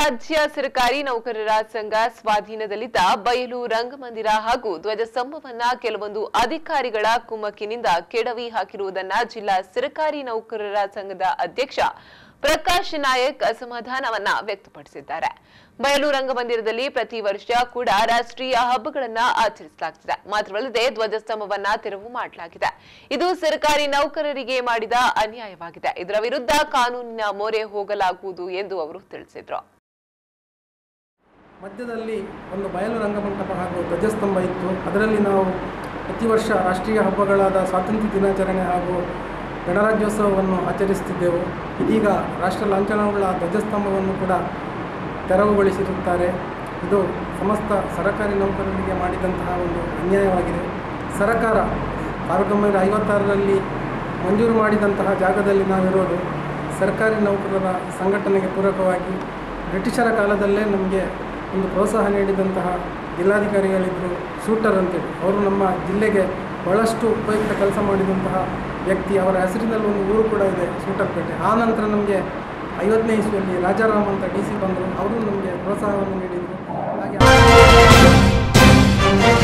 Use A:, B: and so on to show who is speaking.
A: ರಾಜ್ಯ ಸರ್ಕಾರಿ ನೌಕರರ ಸಂಘ ಸ್ವಾಧೀನದಲ್ಲಿದ್ದ ಬಯಲು ರಂಗಮಂದಿರ ಹಾಗೂ ಧ್ವಜಸ್ತಂಭವನ್ನ ಕೆಲವೊಂದು ಅಧಿಕಾರಿಗಳ ಕುಮ್ಮಕ್ಕಿನಿಂದ ಕೆಡವಿ ಹಾಕಿರುವುದನ್ನ ಜಿಲ್ಲಾ ಸರ್ಕಾರಿ ನೌಕರರ ಸಂಘದ ಅಧ್ಯಕ್ಷ ಪ್ರಕಾಶ್ ನಾಯಕ್ ಅಸಮಾಧಾನವನ್ನ ವ್ಯಕ್ತಪಡಿಸಿದ್ದಾರೆ ಬಯಲು ರಂಗಮಂದಿರದಲ್ಲಿ ಪ್ರತಿ ವರ್ಷ ಕೂಡ ರಾಷ್ಟ್ರೀಯ ಹಬ್ಬಗಳನ್ನ ಆಚರಿಸಲಾಗ್ತಿದೆ ಮಾತ್ರವಲ್ಲದೆ ಧ್ವಜಸ್ತಂಭವನ್ನ ತೆರವು ಮಾಡಲಾಗಿದೆ ಇದು ಸರ್ಕಾರಿ ನೌಕರರಿಗೆ ಮಾಡಿದ ಅನ್ಯಾಯವಾಗಿದೆ ಇದರ ವಿರುದ್ಧ ಕಾನೂನಿನ ಮೊರೆ ಹೋಗಲಾಗುವುದು ಎಂದು ಅವರು ತಿಳಿಸಿದ್ರು
B: ಮಧ್ಯದಲ್ಲಿ ಒಂದು ಬಯಲು ರಂಗಮಂಟಪ ಹಾಗೂ ಧ್ವಜಸ್ತಂಭ ಇತ್ತು ಅದರಲ್ಲಿ ನಾವು ಪ್ರತಿ ವರ್ಷ ರಾಷ್ಟ್ರೀಯ ಹಬ್ಬಗಳಾದ ಸ್ವಾತಂತ್ರ್ಯ ದಿನಾಚರಣೆ ಹಾಗೂ ಗಣರಾಜ್ಯೋತ್ಸವವನ್ನು ಆಚರಿಸುತ್ತಿದ್ದೆವು ಇದೀಗ ರಾಷ್ಟ್ರ ಲಾಂಛನವುಳ್ಳ ಧ್ವಜಸ್ತಂಭವನ್ನು ಕೂಡ ತೆರವುಗೊಳಿಸಿರುತ್ತಾರೆ ಇದು ಸಮಸ್ತ ಸರ್ಕಾರಿ ನೌಕರರಿಗೆ ಮಾಡಿದಂತಹ ಒಂದು ಅನ್ಯಾಯವಾಗಿದೆ ಸರ್ಕಾರ ಸಾವಿರದ ಒಂಬೈನೂರ ಐವತ್ತಾರರಲ್ಲಿ ಮಂಜೂರು ಮಾಡಿದಂತಹ ಜಾಗದಲ್ಲಿ ನಾವಿರೋದು ಸರ್ಕಾರಿ ನೌಕರರ ಸಂಘಟನೆಗೆ ಪೂರಕವಾಗಿ ಬ್ರಿಟಿಷರ ಕಾಲದಲ್ಲೇ ನಮಗೆ ಒಂದು ಪ್ರೋತ್ಸಾಹ ನೀಡಿದಂತಹ ಜಿಲ್ಲಾಧಿಕಾರಿಗಳಿದ್ದರು ಶೂಟರ್ ಅಂತೇಳಿ ಅವರು ನಮ್ಮ ಜಿಲ್ಲೆಗೆ ಬಹಳಷ್ಟು ಉಪಯುಕ್ತ ಕೆಲಸ ಮಾಡಿದಂತಹ ವ್ಯಕ್ತಿ ಅವರ ಹೆಸರಿನಲ್ಲಿ ಒಂದು ಊರು ಕೂಡ ಇದೆ ಶೂಟರ್ಪೇಟೆ ಆ ನಂತರ ನಮಗೆ ಐವತ್ತನೇ ಇಸ್ವಿಯಲ್ಲಿ ರಾಜಾರಾಮ್ ಅಂತ ಡಿ ಸಿ ಬಂದರು ಅವರು ನಮಗೆ ಪ್ರೋತ್ಸಾಹವನ್ನು ನೀಡಿದರು ಹಾಗೆ